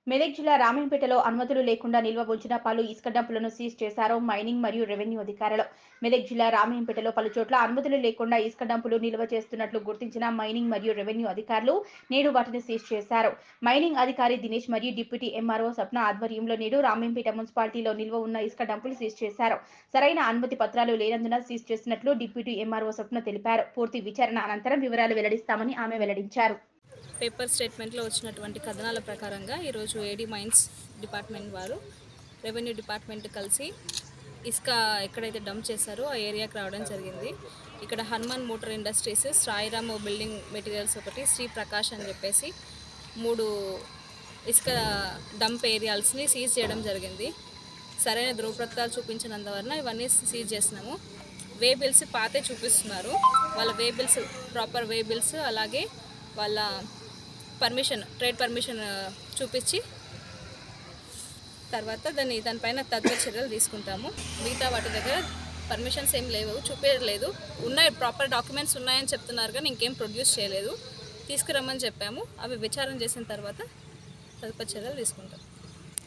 మెదక్ జిల్లా రామేంపేటలో అనుమతులు లేకుండా నిల్వ ఉంచిన పలు ఇసుక డంపులను సీజ్ చేశారు మైనింగ్ మరియు రెవెన్యూ అధికారులు మెదక్ జిల్లా రామేంపేటలో పలు చోట్ల అనుమతులు లేకుండా ఇసుక డంపులు నిల్వ చేస్తున్నట్లు గుర్తించిన మైనింగ్ మరియు రెవెన్యూ అధికారులు నేడు వాటిని సీజ్ చేశారు మైనింగ్ అధికారి దినేష్ మరియు డిప్యూటీ ఎంఆర్ఓ సప్న ఆధ్వర్యంలో నేడు రామేంపేట మున్సిపాలిటీలో నిల్వ ఉన్న ఇసుక డంపులు సీజ్ చేశారు సరైన అనుమతి పత్రాలు లేనందున సీజ్ చేసినట్లు డిప్యూటీ ఎంఆర్ఓ సప్న తెలిపారు పూర్తి విచారణ అనంతరం వివరాలు వెల్లడిస్తామని ఆమె వెల్లడించారు పేపర్ స్టేట్మెంట్లో వచ్చినటువంటి కథనాల ప్రకారంగా ఈరోజు ఏడీ మైన్స్ డిపార్ట్మెంట్ వారు రెవెన్యూ డిపార్ట్మెంట్ కలిసి ఇసుక ఎక్కడైతే డంప్ చేశారో ఆ ఏరియాకి రావడం జరిగింది ఇక్కడ Hanuman motor industries Sairam building materials ఒకటి శ్రీ ప్రకాష్ అని చెప్పేసి మూడు ఇసుక డంప్ ఏరియాల్స్ని సీజ్ చేయడం జరిగింది సరైన ధృవపత్రాలు చూపించినందువలన ఇవన్నీ సీజ్ చేసినాము వే బిల్స్ పాతే చూపిస్తున్నారు వాళ్ళ way bills proper way bills అలాగే వాళ్ళ పర్మిషన్ ట్రేడ్ పర్మిషన్ ఆ, చూపించి తర్వాత దాన్ని దానిపైన తగ్గ చర్యలు తీసుకుంటాము మిగతా వాటి దగ్గర పర్మిషన్స్ ఏం లేవు చూపించలేదు ఉన్నాయి ప్రాపర్ డాక్యుమెంట్స్ ఉన్నాయని చెప్తున్నారు కానీ ఇంకేం ప్రొడ్యూస్ చేయలేదు తీసుకురమ్మని చెప్పాము అవి విచారణ చేసిన తర్వాత తదుపరి చర్యలు తీసుకుంటాం